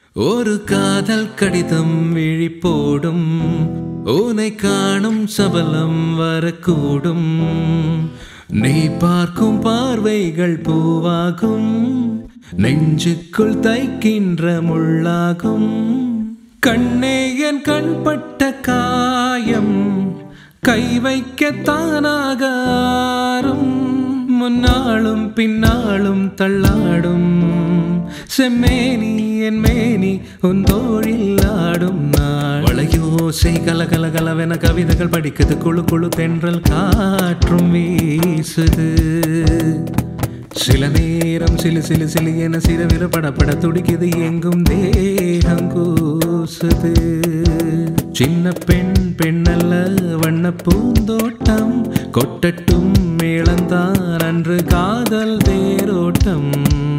ஒரு காதல் கடிதம் விழிப்போடும் உனை காணும் சபலம் வரக்கூடும் நீ பார்க்கும் பார்வைகள் பூவாகும் நெஞ்சுக்குள் தைக்கின்ற முள்ளாகும் கண்ணே என் கண்பட்ட காயம் கை வைக்கத்தானாக ஆறும் முன்னாளும் பின்னாளும் தள்ளாடும் செம்மேனி என் மேனி உன் தோழில் ஆடும் நாள் வளையோசை கல கல கலவென கவிதைகள் படிக்குது குழு குழு தென்றல் காற்றும் வீசுது சில நேரம் சிலு சிலு சிலு என சிறவிர படப்பட துடிக்குது எங்கும் தேகம் கூசுது சின்ன பெண் பெண்ணல்ல வண்ண பூந்தோட்டம் கொட்டட்டும் மேளந்தான் அன்று காதல் தேரோட்டம்